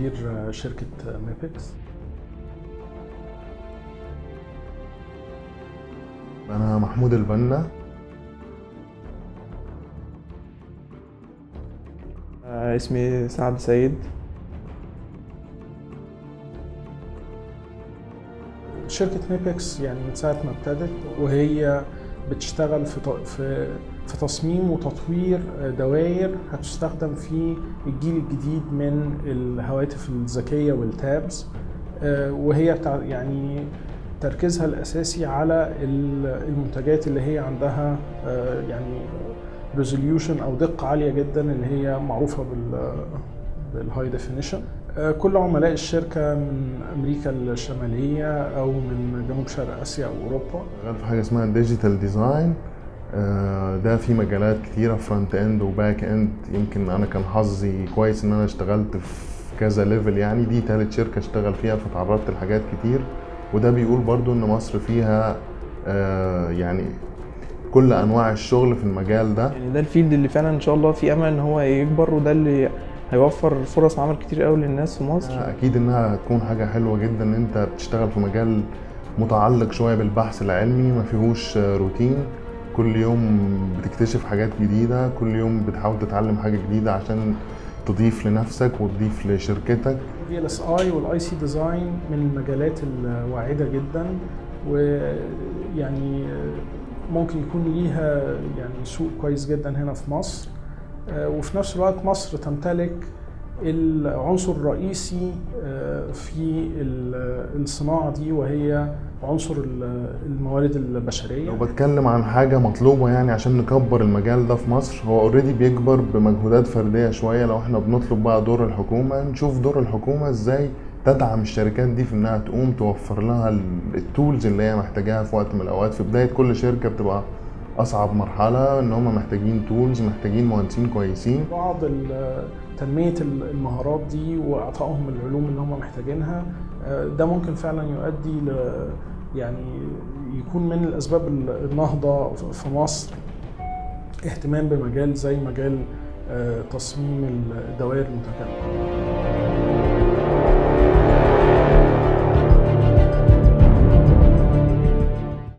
مدير شركة ميبكس أنا محمود البنا آه، اسمي سعد سيد شركة ميبكس يعني من ساعة ما ابتدت وهي بتشتغل في ت- في في تصميم وتطوير دوائر هتستخدم في الجيل الجديد من الهواتف الذكية والتابز آه، وهي بتاع يعني تركيزها الأساسي على ال- المنتجات اللي هي عندها آه، يعني ريزوليوشن أو دقة عالية جدا اللي هي معروفة بال بالهاي ديفينيشن كل عملاء الشركة من أمريكا الشمالية أو من جنوب شرق آسيا أو أوروبا شغال في حاجة اسمها ديجيتال ديزاين ده في مجالات كتيرة فرونت اند وباك اند يمكن أنا كان حظي كويس إن أنا اشتغلت في كذا ليفل يعني دي تالت شركة اشتغل فيها فتعرضت لحاجات كتير وده بيقول برضو إن مصر فيها آه، يعني كل أنواع الشغل في المجال ده يعني ده الفيلد اللي فعلا ان شاء الله في امل ان هو يكبر وده اللي هيوفر فرص عمل كتير قوي للناس في مصر اكيد انها هتكون حاجه حلوه جدا ان انت بتشتغل في مجال متعلق شويه بالبحث العلمي ما فيهوش روتين كل يوم بتكتشف حاجات جديده كل يوم بتحاول تتعلم حاجه جديده عشان تضيف لنفسك وتضيف لشركتك في ال اس اي والاي سي ديزاين من المجالات الواعده جدا ويعني ممكن يكون ليها يعني سوق كويس جدا هنا في مصر آه، وفي نفس الوقت مصر تمتلك العنصر الرئيسي آه، في ال- الصناعه دي وهي عنصر ال- الموارد البشريه لو بتكلم عن حاجه مطلوبه يعني عشان نكبر المجال ده في مصر هو اوريدي بيكبر بمجهودات فرديه شويه لو احنا بنطلب بقى دور الحكومه نشوف دور الحكومه ازاي تدعم الشركات دي في انها تقوم توفر لها ال- التولز اللي هي محتاجاها في وقت من الاوقات في بدايه كل شركه بتبقى اصعب مرحله ان هم محتاجين تولز محتاجين مهندسين كويسين بعض ال- تنمية المهارات دي وإعطائهم العلوم اللي هم محتاجينها آه، ده ممكن فعلا يؤدي ل يعني يكون من الأسباب النهضة في مصر اهتمام بمجال زي مجال آه، تصميم الدوائر المتكاملة